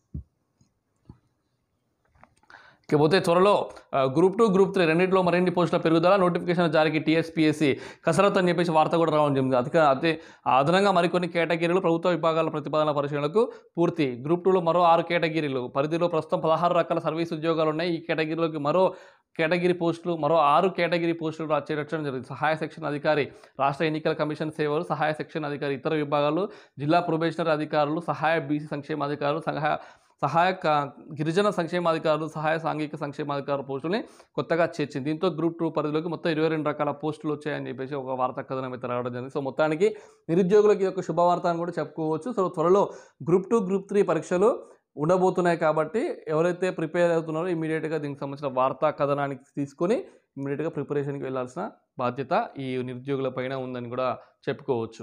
ఇకపోతే త్వరలో ఆ, గ్రూప్ టూ గ్రూప్ త్రీ రెండింటిలో మరిన్ని పోస్టుల పెరుగుదల నోటిఫికేషన్ జారీకి టీఎస్పీఎస్సీ కసరత్తు అని చెప్పేసి వార్త కూడా రావడం జరిగింది అధిక అదే అదనంగా మరికొన్ని కేటగిరీలు ప్రభుత్వ విభాగాల ప్రతిపాదన పరిశీలనకు పూర్తి గ్రూప్ టూలో మరో ఆరు కేటగిరీలు పరిధిలో ప్రస్తుతం పదహారు రకాల సర్వీస్ ఉద్యోగాలు ఉన్నాయి ఈ కేటగిరీలోకి మరో కేటగిరీ పోస్టులు మరో ఆరు కేటగిరీ పోస్టులు రా- చేర్చడం జరిగింది సహాయ సెక్షన్ అధికారి రాష్ట్ర ఎన్నికల కమిషన్ సేవలు సహాయ సెక్షన్ అధికారి ఇతర విభాగాలు జిల్లా ప్రొబేషనరీ అధికారులు సహాయ బీసీ సంక్షేమ అధికారులు సహాయ సహాయ క- గిరిజన సంక్షేమాధికారులు సహాయ సాంఘిక సంక్షేమాధికారుల పోస్టుల్ని కొత్తగా చేర్చింది దీంతో గ్రూప్ టూ పరిధిలోకి మొత్తం ఇరవై రెండు రకాల పోస్టులు వచ్చాయని చెప్పేసి ఒక వార్తా కథనం అయితే రావడం జరిగింది సో మొత్తానికి నిరుద్యోగులకి ఇది ఒక శుభవార్త అని కూడా చెప్పుకోవచ్చు సో త్వరలో గ్రూప్ టూ గ్రూప్ త్రీ పరీక్షలు ఉండబోతున్నాయి కాబట్టి ఎవరైతే ప్రిపేర్ అవుతున్నారో ఇమీడియట్గా దీనికి సంబంధించిన వార్తా కథనానికి తీసుకొని ఇమీడియట్గా ప్రిపరేషన్కి వెళ్ళాల్సిన బాధ్యత ఈ నిరుద్యోగుల పైన ఉందని కూడా చెప్పుకోవచ్చు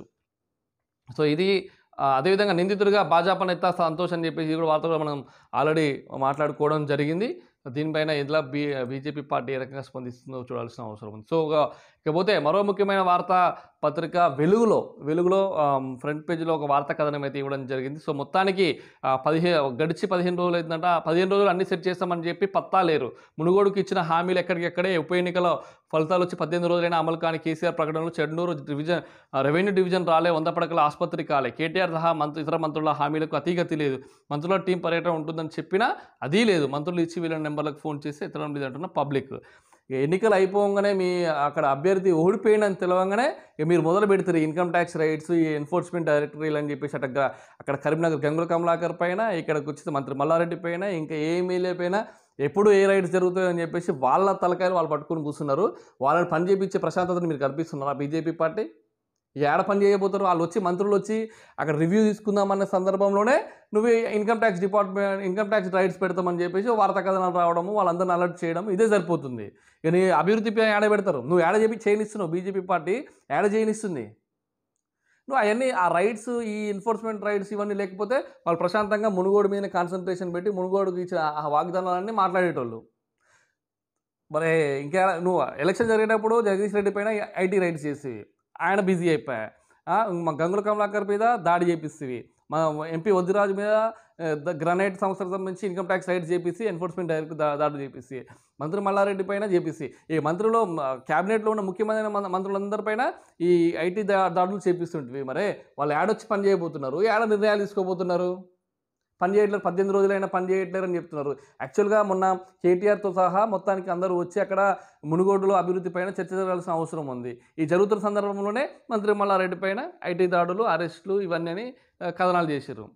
సో ఇది ఆ, అదేవిధంగా నిందితుడిగా భాజపా నేత సంతోష్ అని చెప్పేసి ఇది కూడా వార్తలో మనం ఆల్రెడీ మాట్లాడుకోవడం జరిగింది దీనిపైన ఎట్లా బీ బీజేపీ పార్టీ ఏ రకంగా స్పందిస్తుందో చూడాల్సిన అవసరం ఉంది సో ఒక- ఇకపోతే మరో ముఖ్యమైన వార్తా పత్రిక వెలుగులో వెలుగులో ఆమ్, ఫ్రంట్ పేజీలో ఒక వార్తా కథనం అయితే ఇవ్వడం జరిగింది సో మొత్తానికి ఆ, పదిహే గడిచి పదిహేను రోజులు అయిందంట ఆ పదిహేను రోజులు అన్ని సెట్ చేస్తామని చెప్పి పత్తా లేరు మునుగోడుకు ఇచ్చిన హామీలు ఎక్కడికెక్కడే ఉప ఎన్నికల ఫలితాలు వచ్చి పద్దెనిమిది రోజులైన అమలు కాని కేసీఆర్ ప్రకటనలు చెన్నూరు డివిజన్ ఆ, రెవెన్యూ డివిజన్ రాలే వంద పడకల ఆసుపత్రి కాలే కేటీఆర్ సహా మంత్రి ఇతర మంత్రుల హామీలకు అతీగతి లేదు మంత్రుల టీం పర్యటన ఉంటుందని చెప్పినా అది లేదు మంత్రులు ఇచ్చి వీళ్ళ నెంబర్లకు ఫోన్ చేసి ఎత్తడం లేదు అంటున్న పబ్లిక్ ఇక ఎన్నికలు అయిపోగానే మీ అక్కడ అభ్యర్థి ఓడిపోయిందని తెలవంగానే ఇక మీరు మొదలు పెడతారు ఇన్కమ్ ట్యాక్స్ రైట్స్ ఈ ఎన్ఫోర్స్మెంట్ డైరెక్టరీలు అని చెప్పేసి అట్ట గ- అక్కడ కరీంనగర్ గంగుల కమలాకర్ పైన ఇక్కడికి వచ్చిన మంత్రి మల్లారెడ్డి పైన ఇంకా ఏ ఎమ్మెల్యే పైన ఎప్పుడు ఏ రైట్స్ జరుగుతాయని చెప్పేసి వాళ్ళ తలకాయలు వాళ్ళు పట్టుకొని కూర్చున్నారు వాళ్ళని పని చేయించే ప్రశాంతతను మీరు కల్పిస్తున్నారా బీజేపీ పార్టీ ఏడ పని చేయబోతారు వాళ్ళు వచ్చి మంత్రులు వచ్చి అక్కడ రివ్యూ తీసుకుందామన్న సందర్భంలోనే నువ్వు income tax department income tax raids పెడతామని చెప్పేసి వార్తా కథనాలు రావడము వాళ్ళందరిని అలర్ట్ చేయడం ఇదే సరిపోతుంది ఇక నీ అభివృద్ధి పై ఏడ పెడతారు నువ్వు ఏడ చెప్పి చేయనిస్తున్నావు బీజేపీ పార్టీ ఏడ చేయనిస్తుంది నువ్వు అవన్నీ ఆ రైట్స్ ఈ ఎన్ఫోర్స్మెంట్ రైట్స్ ఇవన్నీ లేకపోతే వాళ్ళు ప్రశాంతంగా మునుగోడు మీద కాన్సన్ట్రేషన్ పెట్టి మునుగోడుకి ఇచ్చిన ఆ వాగ్దానాలన్నీ మాట్లాడేటోళ్ళు మరి ఇంకా నువ్వు ఎలక్షన్ జరిగేటప్పుడు జగదీష్ రెడ్డి పైన ఐటీ రైట్స్ చేసి ఆయన బిజీ అయిపోయా ఆ, మా గంగుల కమలాకర్ మీద దాడి చేపిస్తేవి మా ఎంపీ వద్దిరాజు మీద ఆ, ద గ్రనైట్ సంస్థకు సంబంధించి ఇన్కమ్ ట్యాక్స్ రైట్ చేపిసి ఎన్ఫోర్స్మెంట్ డైరెక్ట్ దా దాడులు చేపిసి మంత్రి మల్లారెడ్డి పైన చేపిసి ఈ మంత్రిలో మ, క్యాబినెట్లో ఉన్న ముఖ్యమైన మన- మంత్రులందరిపైన ఈ ఐటీ దా దాడులు చేపిస్తుంటివి మరే వాళ్ళు ఏడొచ్చి పని చేయబోతున్నారు ఏడ నిర్ణయాలు తీసుకోబోతున్నారు పని చేయట్లేరు పద్దెనిమిది రోజులైనా పని చేయట్లేరు అని చెప్తున్నారు యాక్చువల్గా మొన్న కేటీఆర్తో సహా మొత్తానికి అందరూ వచ్చి అక్కడ మునుగోడులో అభివృద్ధి పైన చర్చ జరగాల్సిన అవసరం ఉంది ఈ జరుగుతున్న సందర్భంలోనే మంత్రి మల్లారెడ్డి పైన ఐటీ దాడులు అరెస్టులు ఇవన్నీ అని, ఆ, కథనాలు చేశారు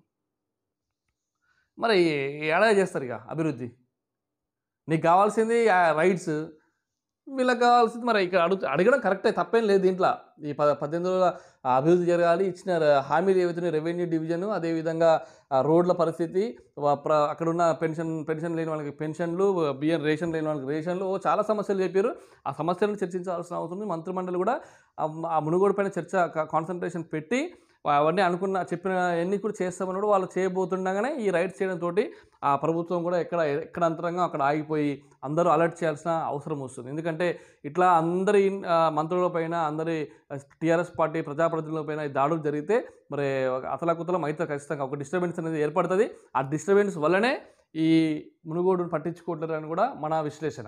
మరి ఏడాది చేస్తారు ఇక అభివృద్ధి నీకు కావాల్సింది రైట్స్ వీళ్ళకి కావాల్సింది మరి ఇక్కడ అడుగు అడగడం కరెక్టే తప్పేం లేదు దీంట్లో ఈ ప పద్దెనిమిది రోజుల అభివృద్ధి జరగాలి ఇచ్చిన ర- హామీలు ఏవైతున్నాయి రెవెన్యూ డివిజన్ అదేవిధంగా ఆ రోడ్ల పరిస్థితి వా- ప్ర- అక్కడున్న పెన్షన్ పెన్షన్ లేని వాళ్ళకి పెన్షన్లు బియ్యం రేషన్ లేని వాళ్ళకి రేషన్లు ఓ చాలా సమస్యలు చెప్పారు ఆ సమస్యలను చర్చించాల్సిన అవసరం ఉంది మంత్రిమండలి కూడా ఆ- ఆ మునుగోడు పైన చర్చ కాన్సన్ట్రేషన్ పెట్టి అవన్నీ అనుకున్న చెప్పిన ఎన్ని కూడా చేస్తామని కూడా వాళ్ళు చేయబోతుండగానే ఈ రైట్స్ చేయడం తోటి ఆ ప్రభుత్వం కూడా ఎక్కడ ఎక్కడ అంతరంగా అక్కడ ఆగిపోయి అందరూ అలర్ట్ చేయాల్సిన అవసరం వస్తుంది ఎందుకంటే ఇట్లా అందరి ఆ, మంత్రుల పైన అందరి టీఆర్ఎస్ పార్టీ ప్రజాప్రతినిధుల పైన ఈ దాడులు జరిగితే మరి అతలాకుతలం అయితే ఖచ్చితంగా ఒక డిస్టర్బెన్స్ అనేది ఏర్పడుతుంది ఆ డిస్టర్బెన్స్ వల్లనే ఈ మునుగోడును పట్టించుకోవట్లేరు అని కూడా మన విశ్లేషణ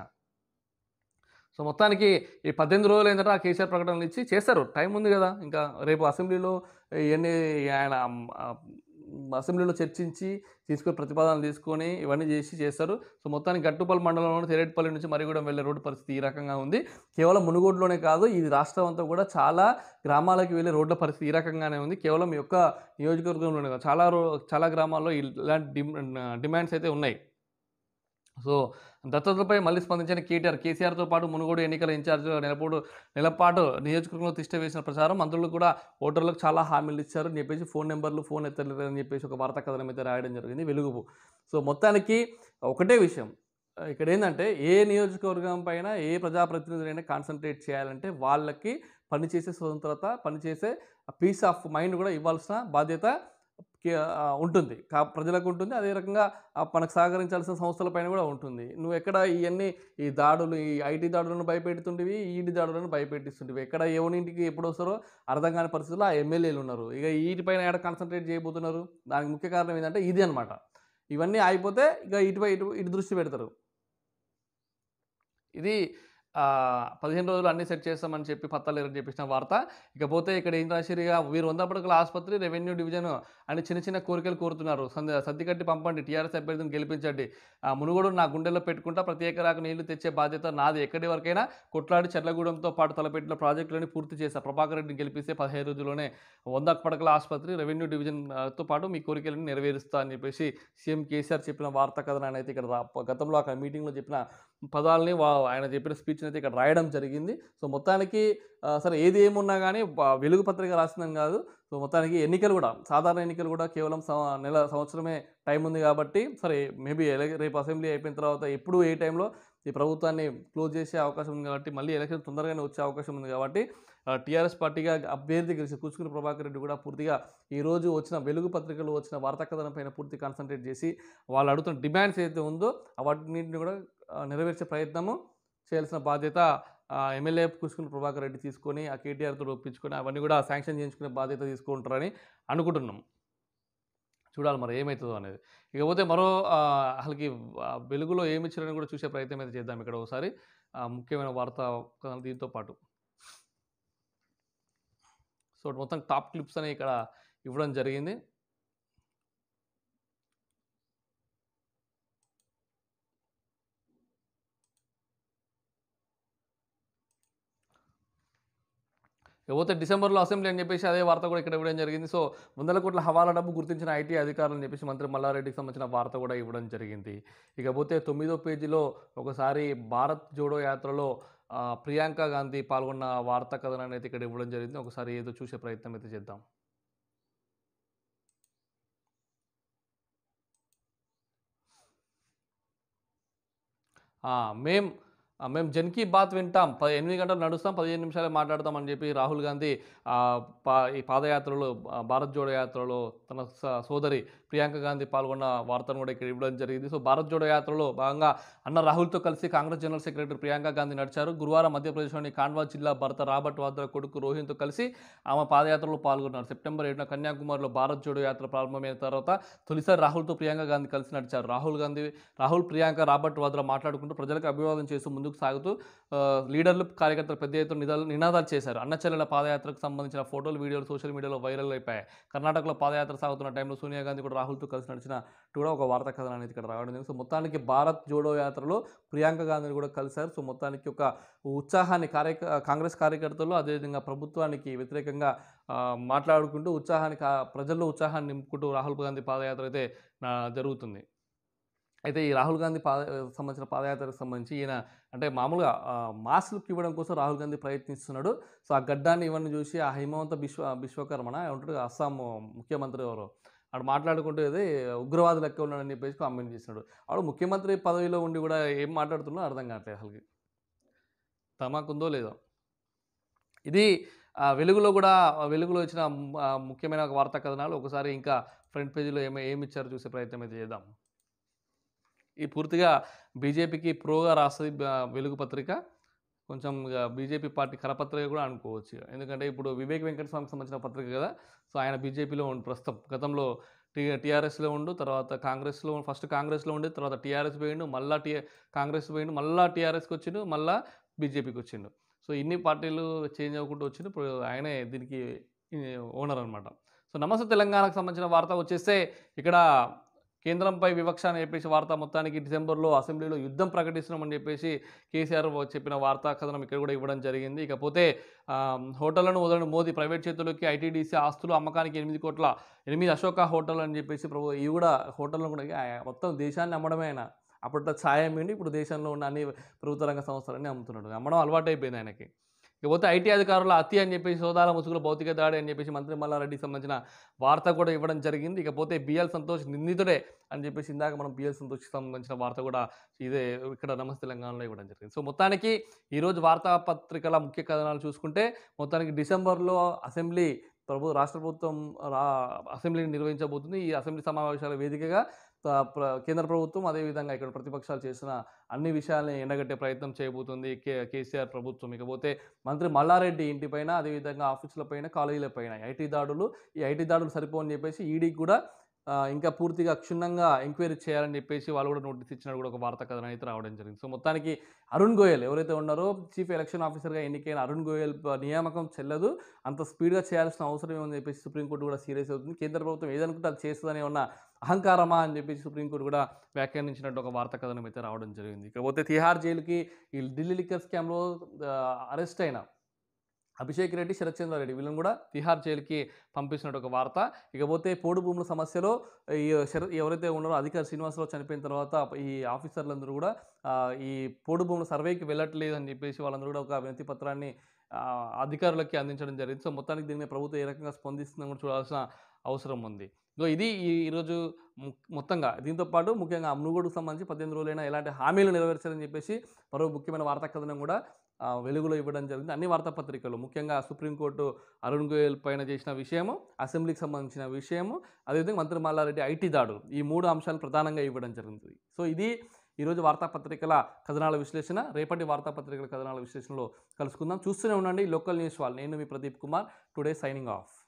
సో మొత్తానికి ఈ పద్దెనిమిది రోజులు ఏంటంటే ఆ కేసీఆర్ ప్రకటనలు ఇచ్చి చేస్తారు టైం ఉంది కదా ఇంకా రేపు అసెంబ్లీలో ఇవన్నీ ఆయన ఆ, అసెంబ్లీలో చర్చించి తీసుకొని ప్రతిపాదనలు తీసుకొని ఇవన్నీ చేసి చేస్తారు సో మొత్తానికి గట్టుపల్లి మండలంలోని తెరేటిపల్లి నుంచి మరిగూడెం వెళ్ళే రోడ్డు పరిస్థితి ఈ రకంగా ఉంది కేవలం మునుగోడులోనే కాదు ఇది రాష్ట్రం అంతా కూడా చాలా గ్రామాలకు వెళ్ళే రోడ్ల పరిస్థితి ఈ రకంగానే ఉంది కేవలం ఈ యొక్క నియోజకవర్గంలోనే కాదు చాలా రో చాలా గ్రామాల్లో ఇలాంటి డిమ్ డిమాండ్స్ అయితే ఉన్నాయి సో దత్తతపై మళ్ళీ స్పందించిన కేటీఆర్ కేసీఆర్తో పాటు మునుగోడు ఎన్నికల ఇన్ఛార్జ్ నెలపోటు నెలపాటు నియోజకవర్గంలో తిష్ట వేసిన ప్రచారం మంత్రులు కూడా ఓటర్లకు చాలా హామీలు ఇచ్చారు అని చెప్పేసి ఫోన్ నెంబర్లు ఫోన్ ఎత్తలేరు అని చెప్పేసి ఒక వార్తా కథనం అయితే రాయడం జరిగింది వెలుగు సో మొత్తానికి ఒకటే విషయం ఇక్కడ ఏంటంటే ఏ నియోజకవర్గం పైన ఏ ప్రజాప్రతినిధులైనా కాన్సన్ట్రేట్ చేయాలంటే వాళ్ళకి పనిచేసే స్వతంత్రత పనిచేసే పీస్ ఆఫ్ మైండ్ కూడా ఇవ్వాల్సిన బాధ్యత కి- ఆ, ఉంటుంది కా ప్రజలకు ఉంటుంది అదే రకంగా ఆ, మనకు సహకరించాల్సిన సంస్థల పైన కూడా ఉంటుంది నువ్వు ఎక్కడ ఇవన్నీ ఈ దాడులు ఈ ఐటీ దాడులను భయపెడుతుంటివి ఈడి దాడులను భయపెట్టిస్తుంటివి ఎక్కడ ఎవరింటికి ఎప్పుడు వస్తారో అర్థం కాని పరిస్థితుల్లో ఆ ఎమ్మెల్యేలు ఉన్నారు ఇక వీటిపైన ఎక్కడ కాన్సన్ట్రేట్ చేయబోతున్నారు దానికి ముఖ్య కారణం ఏంటంటే ఇది అనమాట ఇవన్నీ అయిపోతే ఇక ఇటుపై ఇటు ఇటు దృష్టి పెడతారు ఇది ఆ, పదిహేను రోజులు అన్ని సెట్ చేస్తామని చెప్పి పత్తాలేరని చెప్పేసిన వార్త ఇకపోతే ఇక్కడ ఏం రాశారు ఇక వీరు వంద పడకల ఆసుపత్రి రెవెన్యూ డివిజన్ అని చిన్న చిన్న కోరికలు కోరుతున్నారు సంద సర్ది కట్టి పంపండి టీఆర్ఎస్ అభ్యర్థిని గెలిపించండి ఆ మునుగోడు నా గుండెల్లో పెట్టుకుంటా ప్రత్యేక రాక నీళ్లు తెచ్చే బాధ్యత నాది ఎక్కడి వరకైనా కొట్లాడి చెర్లగూడెంతో పాటు తలపెట్టిన ప్రాజెక్టులని పూర్తి చేశా ప్రభాకర్ రెడ్డిని గెలిపిస్తే పదిహేను రోజుల్లోనే వంద పడకల ఆసుపత్రి రెవెన్యూ డివిజన్ ఆ, తో పాటు మీ కోరికలను నెరవేరుస్తా అని చెప్పేసి సీఎం కేసీఆర్ చెప్పిన వార్తా కథనాన్ని అయితే ఇక్కడ రా- గతంలో అక్కడ మీటింగ్లో చెప్పిన పదాలని వా ఆయన చెప్పిన స్పీచ్ని అయితే ఇక్కడ రాయడం జరిగింది సో మొత్తానికి ఆ, సరే ఏది ఏమున్నా కానీ బా- వెలుగు పత్రిక రాసిందని కాదు సో మొత్తానికి ఎన్నికలు కూడా సాధారణ ఎన్నికలు కూడా కేవలం సం- నెల సంవత్సరమే టైం ఉంది కాబట్టి సరే మేబీ రేపు అసెంబ్లీ అయిపోయిన తర్వాత ఎప్పుడు ఏ టైంలో ఈ ప్రభుత్వాన్ని క్లోజ్ చేసే అవకాశం ఉంది కాబట్టి మళ్ళీ ఎలక్షన్ తొందరగానే వచ్చే అవకాశం ఉంది కాబట్టి టీఆర్ఎస్ పార్టీగా అభ్యర్థి గెలిచి కూచుకుని ప్రభాకర్ రెడ్డి కూడా పూర్తిగా ఈ రోజు వచ్చిన వెలుగు పత్రికలు వచ్చిన వార్తా కథనం పైన పూర్తి కాన్సన్ట్రేట్ చేసి వాళ్ళు అడుగుతున్న డిమాండ్స్ ఏదైతే ఉందో వాటిని కూడా ఆ, నెరవేర్చే ప్రయత్నము చేయాల్సిన బాధ్యత ఆ, ఎమ్మెల్యే కూసుకుని ప్రభాకర్ రెడ్డి తీసుకొని ఆ కేటీఆర్తో ఒప్పించుకొని అవన్నీ కూడా శాంక్షన్ చేయించుకునే బాధ్యత తీసుకుంటారని అనుకుంటున్నాం చూడాలి మరి ఏమవుతుందో అనేది ఇకపోతే మరో ఆ, అసలుకి ఆ, వెలుగులో ఏమి ఇచ్చారని కూడా చూసే ప్రయత్నం అయితే చేద్దాం ఇక్కడ ఒకసారి ఆ, ముఖ్యమైన వార్త కథనాలు దీంతో పాటు సో మొత్తం టాప్ క్లిప్స్ అని ఇక్కడ ఇవ్వడం జరిగింది ఇకపోతే డిసెంబర్లో అసెంబ్లీ అని చెప్పేసి అదే వార్త కూడా ఇక్కడ ఇవ్వడం జరిగింది సో వందల కోట్ల హవాలా డబ్బు గుర్తించిన ఐటీ అధికారులు అని చెప్పేసి మంత్రి మల్లారెడ్డికి సంబంధించిన వార్త కూడా ఇవ్వడం జరిగింది ఇకపోతే తొమ్మిదో పేజీలో ఒకసారి భారత్ జోడో యాత్రలో ఆ, ప్రియాంక గాంధీ పాల్గొన్న వార్తా కథనాన్ని అయితే ఇక్కడ ఇవ్వడం జరిగింది ఒకసారి ఏదో చూసే ప్రయత్నం అయితే చేద్దాం ఆ, మేం ఆ, మేము జన్ కీ బాత్ వింటాం పది ఎనిమిది గంటలు నడుస్తాం పదిహేను నిమిషాలే మాట్లాడతాం అని చెప్పి రాహుల్ గాంధీ ఆ, పా ఈ పాదయాత్రలో ఆ, భారత్ జోడో యాత్రలో తన స- సోదరి ప్రియాంక గాంధీ పాల్గొన్న వార్తను కూడా ఇక్కడ ఇవ్వడం జరిగింది సో భారత్ జోడో యాత్రలో భాగంగా అన్న రాహుల్తో కలిసి కాంగ్రెస్ జనరల్ సెక్రటరీ ప్రియాంక గాంధీ నడిచారు గురువారం మధ్యప్రదేశ్లోని కాండ్వా జిల్లా భర్త రాబర్ట్ వాద్రా కొడుకు రోహిన్తో కలిసి ఆమె పాదయాత్రలో పాల్గొన్నారు సెప్టెంబర్ ఏడున కన్యాకుమారిలో భారత్ జోడో యాత్ర ప్రారంభమైన తర్వాత తొలిసారి రాహుల్తో ప్రియాంక గాంధీ కలిసి నడిచారు రాహుల్ గాంధీ రాహుల్ ప్రియాంక రాబర్ట్ వాద్రా మాట్లాడుకుంటూ ప్రజలకు అభివాదం చేస్తూ ముందుకు సాగుతూ ఆ, లీడర్లు కార్యకర్తలు పెద్ద ఎత్తున నిదాలు నినాదాలు చేశారు అన్నచెల్లెల పాదయాత్రకు సంబంధించిన ఫోటోలు వీడియోలు సోషల్ మీడియాలో వైరల్ అయిపోయాయి కర్ణాటకలో పాదయాత్ర సాగుతున్న టైంలో సోనియా గాంధీ కూడా రాహుల్తో కలిసి నడిచిన కూడా ఒక వార్తా కథనం అనేది ఇక్కడ రావడం జరిగింది సో మొత్తానికి భారత్ జోడో యాత్రలో ప్రియాంక గాంధీని కూడా కలిశారు సో మొత్తానికి ఒక ఉత్సాహాన్ని కార్య కాంగ్రెస్ కార్యకర్తలు అదేవిధంగా ప్రభుత్వానికి వ్యతిరేకంగా ఆ, మాట్లాడుకుంటూ ఉత్సాహాన్ని కా- ప్రజల్లో ఉత్సాహాన్ని నింపుకుంటూ రాహుల్ గాంధీ పాదయాత్ర అయితే ఆ, జరుగుతుంది అయితే ఈ రాహుల్ గాంధీ పాద సంబంధించిన పాదయాత్రకు సంబంధించి ఈయన అంటే మామూలుగా ఆ, మాస్ లుక్ ఇవ్వడం కోసం రాహుల్ గాంధీ ప్రయత్నిస్తున్నాడు సో ఆ గడ్డాన్ని ఇవన్నీ చూసి ఆ హిమవంత విశ్వ విశ్వకర్మణ ఉంటాడు కదా, అస్సాం ముఖ్యమంత్రి ఎవరు ఆడు మాట్లాడుకుంటూ ఏది ఉగ్రవాది లెక్క ఉన్నాడని చెప్పేసి కామెంట్ చేస్తున్నాడు ఆడు ముఖ్యమంత్రి పదవిలో ఉండి కూడా ఏం మాట్లాడుతున్నా అర్థం కావట్లేదు అసలుకి తమాకుందో లేదో ఇది ఆ, వెలుగులో కూడా ఆ, వెలుగులో ఇచ్చిన ఆ, ముఖ్యమైన వార్తా కథనాలు ఒకసారి ఇంకా ఫ్రంట్ పేజీలో ఏమి ఏమి ఇచ్చారో చూసే ప్రయత్నం అయితే చేద్దాం ఈ పూర్తిగా బీజేపీకి ప్రోగా రాస్తుంది బ- వెలుగు పత్రిక కొంచెం ఇక బీజేపీ పార్టీ కరపత్రిక కూడా అనుకోవచ్చు ఇక. ఎందుకంటే ఇప్పుడు వివేక్ వెంకటస్వామికి సంబంధించిన పత్రిక కదా సో ఆయన బీజేపీలో ఉండి ప్రస్తుతం గతంలో టీ టీఆర్ఎస్లో ఉండు తర్వాత కాంగ్రెస్లో ఫస్ట్ కాంగ్రెస్లో ఉండి తర్వాత టీఆర్ఎస్ పోయిండు మళ్ళా టీ కాంగ్రెస్ పోయిండు మళ్ళా టీఆర్ఎస్కి వచ్చిండు మళ్ళా బీజేపీకి వచ్చిండు సో ఇన్ని పార్టీలు చేంజ్ అవ్వకుండా వచ్చిండు ఇప్పుడు ఆయనే దీనికి ఓనర్ అనమాట సో నమస్తే తెలంగాణకు సంబంధించిన వార్త వచ్చేస్తే ఇక్కడ కేంద్రంపై వివక్ష అని చెప్పేసి వార్త మొత్తానికి డిసెంబర్లో అసెంబ్లీలో యుద్ధం ప్రకటిస్తున్నామని చెప్పేసి కేసీఆర్ చెప్పిన వార్తా కథనం ఇక్కడ కూడా ఇవ్వడం జరిగింది ఇకపోతే ఆ, హోటళ్లను వదలని మోదీ ప్రైవేట్ చేతుల్లోకి ఐటీడీసీ ఆస్తులు అమ్మకానికి ఎనిమిది కోట్ల ఎనిమిది అశోక హోటల్ అని చెప్పేసి ప్రభు ఇవి కూడా హోటళ్ళను కూడా ఆ, మొత్తం దేశాన్ని అమ్మడమే ఆయన అప్పట్లో ఛాయం ఏంటి ఇప్పుడు దేశంలో ఉన్న అన్ని ప్రభుత్వ రంగ సంస్థలన్నీ అమ్ముతున్నాడు అమ్మడం అలవాటు అయిపోయింది ఆయనకి ఇకపోతే ఐటీ అధికారుల హత్య అని చెప్పేసి సోదాల ముసుగుల భౌతిక దాడి అని చెప్పేసి మంత్రి మల్లారెడ్డికి సంబంధించిన వార్త కూడా ఇవ్వడం జరిగింది ఇకపోతే బిఎల్ సంతోష్ నిందితుడే అని చెప్పేసి ఇందాక మనం బిఎల్ సంతోష్కి సంబంధించిన వార్త కూడా ఇదే ఇక్కడ నమస్తే తెలంగాణలో ఇవ్వడం జరిగింది సో మొత్తానికి ఈరోజు వార్తాపత్రికల ముఖ్య కథనాలు చూసుకుంటే మొత్తానికి డిసెంబర్లో అసెంబ్లీ ప్రభు రాష్ట్ర ప్రభుత్వం రా అసెంబ్లీని నిర్వహించబోతుంది ఈ అసెంబ్లీ సమావేశాల వేదికగా ఆ, ప్ర- కేంద్ర ప్రభుత్వం అదేవిధంగా ఇక్కడ ప్రతిపక్షాలు చేసిన అన్ని విషయాల్ని ఎండగట్టే ప్రయత్నం చేయబోతుంది కే కేసీఆర్ ప్రభుత్వం ఇకపోతే మంత్రి మల్లారెడ్డి ఇంటిపైన అదేవిధంగా ఆఫీసులపైన కాలేజీలపైన ఐటీ దాడులు ఈ ఐటీ దాడులు సరిపోని చెప్పేసి ఈడీకి కూడా ఆ, ఇంకా పూర్తిగా క్షుణ్ణంగా ఎంక్వైరీ చేయాలని చెప్పేసి వాళ్ళు కూడా నోటీస్ ఇచ్చినట్టు కూడా ఒక వార్తా కథనం అయితే రావడం జరిగింది సో మొత్తానికి అరుణ్ గోయల్ ఎవరైతే ఉన్నారో చీఫ్ ఎలక్షన్ ఆఫీసర్గా ఎన్నికైన అరుణ్ గోయల్ ప- నియామకం చెల్లదు అంత స్పీడ్గా చేయాల్సిన అవసరం ఏమని చెప్పేసి సుప్రీంకోర్టు కూడా సీరియస్ అవుతుంది కేంద్ర ప్రభుత్వం ఏదనుకుంటే అది చేస్తుందని ఉన్న అహంకారమా అని చెప్పేసి సుప్రీంకోర్టు కూడా వ్యాఖ్యానించినట్టు ఒక వార్తా కథనం అయితే రావడం జరిగింది ఇకపోతే తిహార్ జైలుకి ఈ ఢిల్లీ లిక్కర్ స్కామ్లో అరెస్ట్ అయిన అభిషేక్ రెడ్డి శరత్చంద్ర రెడ్డి వీళ్ళని కూడా తిహార్ జైలుకి పంపిస్తున్నట్టు ఒక వార్త ఇకపోతే పోడు భూముల సమస్యలో ఈ శర ఎవరైతే ఉన్నారో అధికారి శ్రీనివాసరావు చనిపోయిన తర్వాత ఈ ఆఫీసర్లందరూ కూడా ఆ, ఈ పోడు భూముల సర్వేకి వెళ్ళట్లేదు అని చెప్పేసి వాళ్ళందరూ కూడా ఒక వినతి పత్రాన్ని ఆ, అధికారులకి అందించడం జరిగింది సో మొత్తానికి దీని మీద ప్రభుత్వం ఏ రకంగా స్పందిస్తుందో కూడా చూడాల్సిన అవసరం ఉంది సో ఇది ఈ ఈరోజు ము- మొత్తంగా దీంతో పాటు ముఖ్యంగా మునుగోడుకు సంబంధించి పద్దెనిమిది రోజులైనా ఎలాంటి హామీలు నెరవేర్చారని చెప్పేసి మరో ముఖ్యమైన వార్తా కథనం కూడా ఆ, వెలుగులో ఇవ్వడం జరిగింది అన్ని వార్తాపత్రికలు ముఖ్యంగా సుప్రీంకోర్టు అరుణ్ గోయల్ పైన చేసిన విషయము అసెంబ్లీకి సంబంధించిన విషయము అదేవిధంగా మంత్రి మల్లారెడ్డి ఐటీ దాడు ఈ మూడు అంశాలు ప్రధానంగా ఇవ్వడం జరిగింది సో ఇది ఈరోజు వార్తాపత్రికల కథనాల విశ్లేషణ రేపటి వార్తాపత్రికల కథనాల విశ్లేషణలో కలుసుకుందాం చూస్తూనే ఉండండి లోకల్ న్యూస్ వాళ్ళు నేను మీ Pradeep Kumar today signing of